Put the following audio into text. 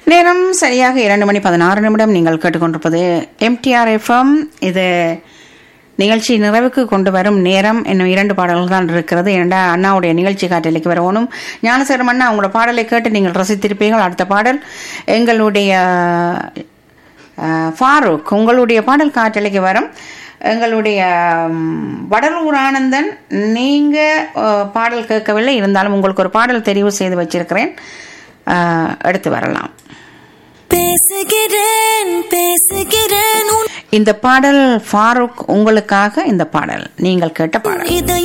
நேரம் சரியாக இரண்டு மணி பதினாறு நிமிடம் நீங்கள் கேட்டுக்கொண்டிருப்பது எம்டிஆர் எஃப்எம் இது நிகழ்ச்சி நிறைவுக்கு கொண்டு வரும் நேரம் இன்னும் இரண்டு பாடல்கள் தான் இருக்கிறது இரண்டா அண்ணாவுடைய நிகழ்ச்சி காட்டலைக்கு வரணும் ஞானசேரம் அண்ணா உங்களோட பாடலை கேட்டு நீங்கள் ரசித்திருப்பீர்கள் அடுத்த பாடல் எங்களுடைய அஹ், ஃபாரூக் உங்களுடைய பாடல் காட்டலைக்கு வரும் எங்களுடைய ம், வடலூர் ஆனந்தன் நீங்க அஹ், பாடல் கேட்கவில்லை இருந்தாலும் உங்களுக்கு ஒரு பாடல் தெரிவு செய்து வச்சிருக்கிறேன் அஹ், எடுத்து வரலாம் பேசுகிறேன் பேசுகிறேன் உன் இந்த பாடல் ஃபாரூக் உங்களுக்காக இந்த பாடல் நீங்கள் கேட்ட பாடல் இதய